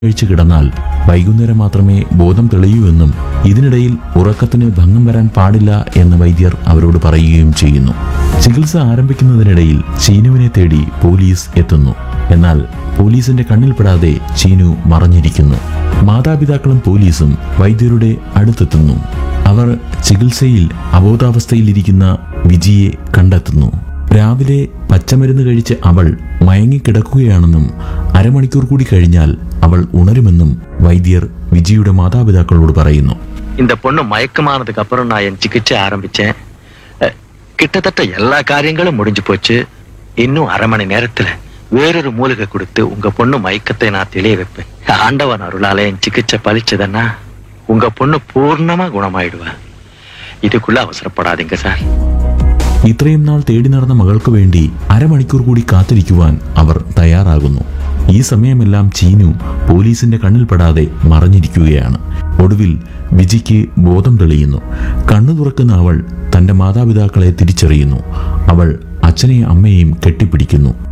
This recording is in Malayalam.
കഴിച്ചു കിടന്നാൽ വൈകുന്നേരം മാത്രമേ ബോധം തെളിയൂ എന്നും ഇതിനിടയിൽ ഉറക്കത്തിന് ഭംഗം വരാൻ പാടില്ല എന്ന് വൈദ്യർ അവരോട് പറയുകയും ചെയ്യുന്നു ചികിത്സ ആരംഭിക്കുന്നതിനിടയിൽ ചീനുവിനെ തേടി പോലീസ് എത്തുന്നു എന്നാൽ പോലീസിന്റെ കണ്ണിൽപ്പെടാതെ ചീനു മറഞ്ഞിരിക്കുന്നു മാതാപിതാക്കളും പോലീസും വൈദ്യരുടെ അടുത്തെത്തുന്നു അവർ ചികിത്സയിൽ അബോധാവസ്ഥയിലിരിക്കുന്ന വിജിയെ കണ്ടെത്തുന്നു രാവിലെ പച്ചമരുന്ന് കഴിച്ച് അവൾ മയങ്ങിക്കിടക്കുകയാണെന്നും അരമണിക്കൂർ കൂടി കഴിഞ്ഞാൽ അവൾ ഉണരുമെന്നും വൈദ്യർ വിജിയുടെ മാതാപിതാക്കളോട് പറയുന്നു இந்த பொண்ணு மயக்கமானதுக்கு அப்புறம் நான் என் சிகிச்சை ஆரம்பிச்சேன் அஹ், கிட்டத்தட்ட எல்லா காரியங்களும் முடிஞ்சு போச்சு இன்னும் அரை மணி நேரத்துல வேறொரு மூலிகை கொடுத்து உங்க பொண்ணு மயக்கத்தை நான் தெளிய வைப்பேன் ஆண்டவன் அருளால என் சிகிச்சை பலிச்சதுன்னா உங்க பொண்ணு பூர்ணமா குணமாயிடுவா இதுக்குள்ள அவசரப்படாதீங்க சார் ഇത്രയും നാൾ തേടി നടന്ന മകൾക്ക് വേണ്ടി അരമണിക്കൂർ കൂടി കാത്തിരിക്കുവാൻ അവർ തയ്യാറാകുന്നു ഈ സമയമെല്ലാം ചീനു പോലീസിന്റെ കണ്ണിൽപ്പെടാതെ മറഞ്ഞിരിക്കുകയാണ് ഒടുവിൽ വിജിക്ക് ബോധം തെളിയുന്നു കണ്ണു തുറക്കുന്ന അവൾ തന്റെ മാതാപിതാക്കളെ തിരിച്ചറിയുന്നു അവൾ അച്ഛനെയും അമ്മയെയും കെട്ടിപ്പിടിക്കുന്നു